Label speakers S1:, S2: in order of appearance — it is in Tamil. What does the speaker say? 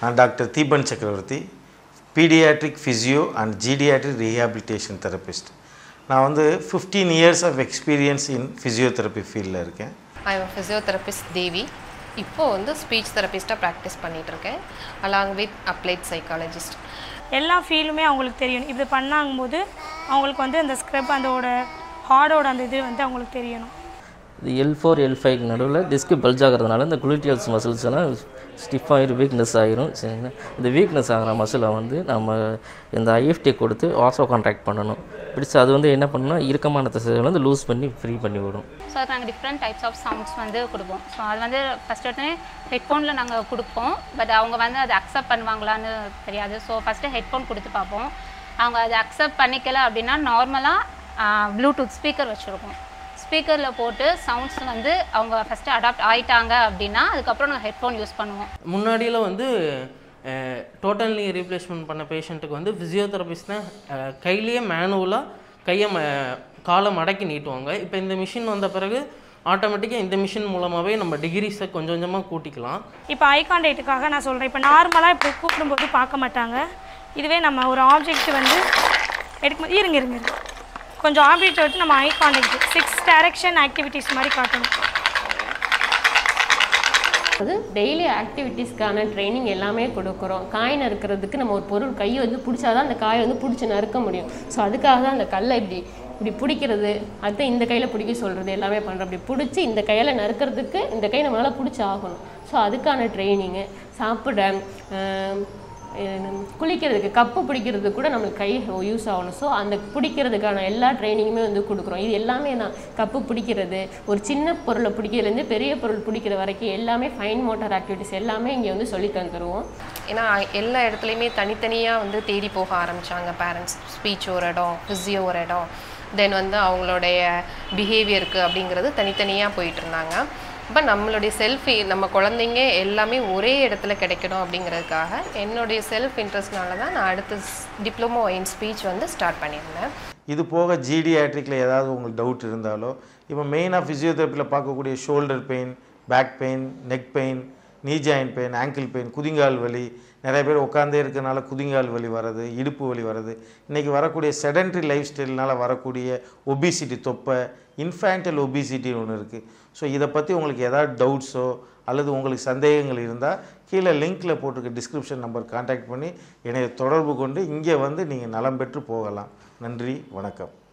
S1: நான் doctor Deepan Chakravarthy paediatric physio and geriatric rehabilitation therapist நான் வந்து fifteen years of experience in physiotherapy ஃபீல்டில் இருக்கேன்
S2: ஐ எம் ஃபிசியோதெரபிஸ்ட் தேவி இப்போ வந்து ஸ்பீச் தெரபிஸ்ட்டாக ப்ராக்டிஸ் பண்ணிட்டு இருக்கேன் அலாங் வித் அப்ளைட் சைக்காலஜிஸ்ட்
S3: எல்லா ஃபீலுமே அவங்களுக்கு தெரியணும் இப்படி பண்ணாங்கும்போது அவங்களுக்கு வந்து அந்த ஸ்க்ரப் அதோட ஹார்டோட அந்த இது வந்து அவங்களுக்கு தெரியணும்
S4: இது எல் ஃபோர் எல் ஃபைவ் நடுவில் டிஸ்க்கு பல்ஜ் ஆகிறதுனால இந்த குளிட்டியல்ஸ் மசில்ஸ் எல்லாம் ஸ்டிஃப் ஆகிரும் வீக்னஸ் ஆகிரும் சரிங்களா இந்த வீக்னஸ் ஆகிற மசிலை வந்து நம்ம இந்த ஐஎஃப்டி கொடுத்து ஆசோ கான்ட்ராக்ட் பண்ணணும் பிடிச்சி அது வந்து என்ன பண்ணணும்னா இறுக்கமான தசைகளை வந்து லூஸ் பண்ணி ஃப்ரீ பண்ணி விடும்
S5: ஸோ நாங்கள் டிஃப்ரெண்ட் டைப்ஸ் ஆஃப் சவுண்ட்ஸ் வந்து கொடுப்போம் ஸோ அது வந்து ஃபஸ்ட் உடனே ஹெட்ஃபோனில் நாங்கள் கொடுப்போம் பட் அவங்க வந்து அதை அக்செப்ட் பண்ணுவாங்களான்னு தெரியாது ஸோ ஃபஸ்ட்டு ஹெட்ஃபோன் கொடுத்து பார்ப்போம் அவங்க அதை அக்செப்ட் பண்ணிக்கல அப்படின்னா நார்மலாக ப்ளூடூத் ஸ்பீக்கர் வச்சுருக்கோம் ஸ்பீக்கரில் போட்டு சவுண்ட்ஸ் வந்து அவங்க ஃபஸ்ட்டு அடாப்ட் ஆயிட்டாங்க அப்படின்னா அதுக்கப்புறம் நாங்கள் ஹெட்ஃபோன் யூஸ் பண்ணுவோம்
S6: முன்னாடியில் வந்து டோட்டல் நீ ரீப்ளேஸ்மெண்ட் பண்ண பேஷண்ட்டுக்கு வந்து ஃபிசியோதெரபிஸ்ட் தான் அஹ், கையிலேயே மேனுவலாக கையை ம காலை மடக்கி நீட்டுவாங்க இப்போ இந்த மிஷின் வந்த பிறகு ஆட்டோமேட்டிக்காக இந்த மிஷின் மூலமாகவே நம்ம டிகிரிஸை கொஞ்சம் கொஞ்சமாக கூட்டிக்கலாம்
S3: இப்போ ஐ கான்டாக்ட்டுக்காக நான் சொல்கிறேன் இப்போ நார்மலாக இப்படி கூப்பிடும்போது பார்க்க மாட்டாங்க இதுவே நம்ம ஒரு ஆப்ஜெக்ட் வந்து எடுக்கும்போது இருங்க இருங்க இருங்க. கொஞ்சம் ஆப்ஜெக்ட் வச்சு நம்ம eye contact six direction activities மாதிரி காட்டணும்
S7: அது டெய்லி ஆக்டிவிட்டீஸ்க்கான ட்ரைனிங் எல்லாமே கொடுக்குறோம் காய் நறுக்கிறதுக்கு நம்ம ஒரு பொருள் கையை வந்து பிடிச்சாதான் அந்த காயை வந்து பிடிச்சி நறுக்க முடியும் ஸோ அதுக்காக தான் அந்த கல்லை இப்படி இப்படி பிடிக்கிறது அடுத்து இந்த கையில் பிடிக்க சொல்கிறது எல்லாமே பண்ணுறோம் அப்படி பிடிச்சி இந்த கையில் நறுக்கிறதுக்கு இந்த கை நம்மளால் பிடிச்சி ஆகணும் ஸோ அதுக்கான ட்ரைனிங்கு சாப்பிட ஆஹ், என்ன, குளிக்கிறதுக்கு கப்பு பிடிக்கிறதுக்கு கூட நம்மளுக்கு கை யூஸ் ஆகணும் ஸோ அந்த பிடிக்கிறதுக்கான எல்லா ட்ரைனிங்குமே வந்து கொடுக்குறோம் இது எல்லாமே தான் கப்பு பிடிக்கிறது ஒரு சின்ன பொருளை பிடிக்கிறதுலேருந்து பெரிய பொருள் பிடிக்கிற வரைக்கும் எல்லாமே ஃபைன் மோட்டார் ஆக்டிவிட்டிஸ் எல்லாமே இங்கே வந்து சொல்லி தந்துருவோம்
S2: ஏன்னா எல்லா இடத்துலையுமே தனித்தனியாக வந்து தேடி போக ஆரம்பித்தாங்க பேரண்ட்ஸ் ஸ்பீச் ஒரு இடம் ஃபிசியோ ஒரு இடம் தென் வந்து அவங்களுடைய பிஹேவியருக்கு அப்படிங்கிறது தனித்தனியாக போயிட்டு இருந்தாங்க இப்போ நம்மளுடைய செல்ஃப் நம்ம குழந்தைங்க எல்லாமே ஒரே இடத்துல கிடைக்கணும் அப்படிங்கிறதுக்காக என்னுடைய செல்ஃப் இன்ட்ரெஸ்ட்னால தான் நான் அடுத்து டிப்ளமோ இன் ஸ்பீச் வந்து ஸ்டார்ட் பண்ணியிருந்தேன்
S1: இது போக ஜிடியாட்ரிக்கில் ஏதாவது உங்களுக்கு டவுட் இருந்தாலோ இப்போ மெயினாக ஃபிசியோதெரப்பியில் பார்க்கக்கூடிய shoulder pain back pain neck pain knee joint pain ankle pain குதிங்கால் வலி நிறைய பேர் உட்காந்தே இருக்கனால குதிங்கால் வலி வர்றது இடுப்பு வலி வர்றது இன்றைக்கி வரக்கூடிய செடன்ட்ரி லைஃப் ஸ்டைல்னால் வரக்கூடிய ஒபிசிட்டி தொப்பை இன்ஃபேண்டல் ஒபிசிட்டி ஒன்று இருக்குது ஸோ இதை பற்றி உங்களுக்கு ஏதாவது டவுட்ஸோ அல்லது உங்களுக்கு சந்தேகங்கள் இருந்தால் கீழே லிங்க்கில் போட்டிருக்க டிஸ்கிரிப்ஷன் நம்பர் காண்டாக்ட் பண்ணி என்னை தொடர்பு கொண்டு இங்கே வந்து நீங்கள் நலம் பெற்று போகலாம் நன்றி வணக்கம்